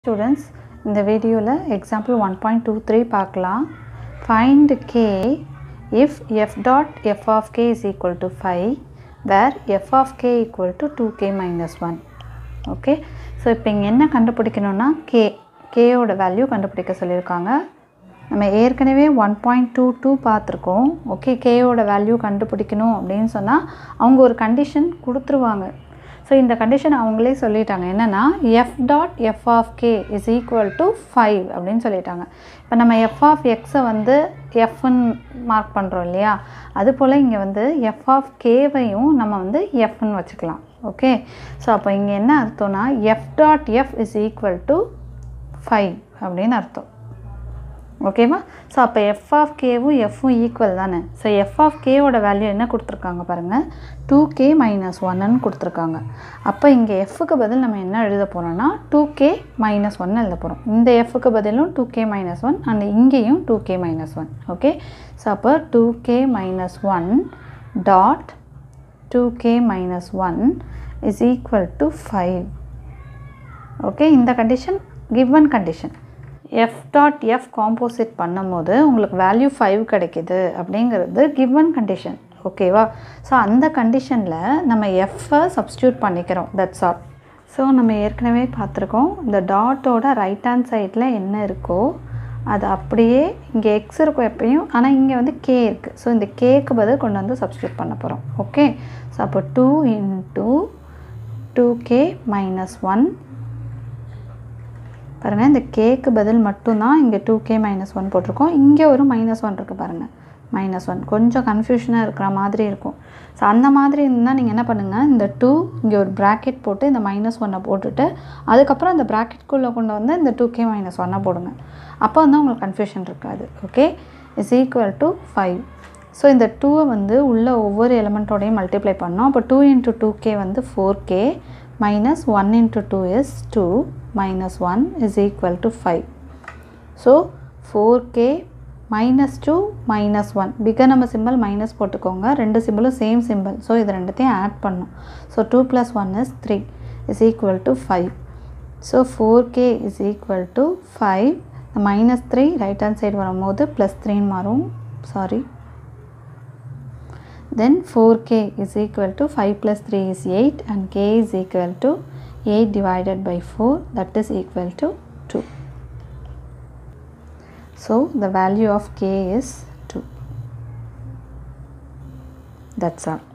Students இந்த வீடியோவில் example one point two three பார்க்கலாம் find K if F dot F of K is equal to five where F of K equal to two K minus one okay so இப்போ இங்கே என்ன கண்டுபிடிக்கணும்னா K கேயோட value கண்டுபிடிக்க சொல்லியிருக்காங்க நம்ம ஏற்கனவே one point two two பார்த்துருக்கோம் ஓகே கேயோட வேல்யூ கண்டுபிடிக்கணும் அப்படின்னு சொன்னால் அவங்க ஒரு கண்டிஷன் கொடுத்துருவாங்க ஸோ இந்த கண்டிஷன் அவங்களே சொல்லிட்டாங்க என்னென்னா F dot F of K is equal to five அப்படின்னு சொல்லிட்டாங்க இப்போ நம்ம எஃப் ஆஃப் எக்ஸை வந்து எஃப்னு மார்க் பண்ணுறோம் இல்லையா அது போல் இங்கே வந்து எஃப் ஆஃப் கேவையும் நம்ம வந்து எஃப்னு வச்சுக்கலாம் ஓகே ஸோ அப்போ இங்கே என்ன அர்த்தம்னா F dot F is equal to five அப்படின்னு அர்த்தம் ஓகேவா ஸோ அப்போ எஃப் ஆஃப் கேவும் எஃப்பும் ஈக்குவல் தானே ஸோ எஃப் ஆஃப் கேவோட வேல்யூ என்ன கொடுத்துருக்காங்க பாருங்கள் டூ கே மைனஸ் ஒன்னு கொடுத்துருக்காங்க அப்போ இங்கே எஃப்க்கு பதில் நம்ம என்ன எழுத போகிறோம்னா டூ கே மைனஸ் ஒன் எழுத போகிறோம் இந்த எஃப்க்கு பதிலும் two K minus one and இங்கேயும் two K minus one okay so அப்போ two K minus one dot two K minus one is equal to five okay இந்த condition given condition F dot F composite பண்ணும்போது உங்களுக்கு value five கிடைக்கிது அப்படிங்கிறது given condition ஓகேவா so அந்த கண்டிஷனில் நம்ம எஃப்பை சப்ஸ்டியூட் பண்ணிக்கிறோம் தட்ஸ் ஆல் ஸோ நம்ம ஏற்கனவே பார்த்துருக்கோம் இந்த டாட்டோட ரைட் ஹேண்ட் சைடில் என்ன இருக்கோ அது அப்படியே இங்கே எக்ஸ் இருக்கும் எப்பயும் ஆனால் இங்கே வந்து கே இருக்குது ஸோ இந்த கேக்கு பதில் கொண்டு வந்து சப்ஸ்டியூட் பண்ண போகிறோம் ஓகே ஸோ அப்போ two into two K minus one பாருங்கள் இந்த கேக்கு பதில் மட்டும்தான் இங்கே டூ கே மைனஸ் ஒன் போட்டிருக்கோம் இங்கே ஒரு மைனஸ் ஒன் இருக்குது பாருங்கள் மைனஸ் ஒன் கொஞ்சம் கன்ஃபியூஷனாக இருக்கிற மாதிரி இருக்கும் ஸோ அந்த மாதிரி இருந்தால் நீங்கள் என்ன பண்ணுங்கள் இந்த டூ இங்கே ஒரு ப்ராக்கெட் போட்டு இந்த மைனஸ் ஒன்னை போட்டுட்டு அதுக்கப்புறம் இந்த ப்ராக்கெட்குள்ளே கொண்டு வந்து இந்த டூ கே மைனஸ் ஒன்னை போடுங்க அப்போ வந்து உங்களுக்கு கன்ஃபியூஷன் இருக்காது okay is equal to five so இந்த டூவை வந்து உள்ள ஒவ்வொரு எலமெண்ட்டோடையும் மல்டிப்ளை பண்ணோம் அப்போ டூ இன்ட்டு டூ கே வந்து four K minus one into two is two minus 1 is equal to 5. So 4k minus 2 minus 1 bigger number symbol minus போட்டுக்கோங்க ரெண்டு சிம்பிளும் சேம் சிம்பிள் ஸோ இது ரெண்டுத்தையும் ஆட் பண்ணும் so two plus one is three is equal to five so four K is equal to five minus three right hand side வரும்போது plus த்ரீன்னு மாறும் sorry then 4k is equal to 5 plus 3 is 8 and k is equal to 8 divided by 4 that is equal to 2. So the value of k is 2. That's all.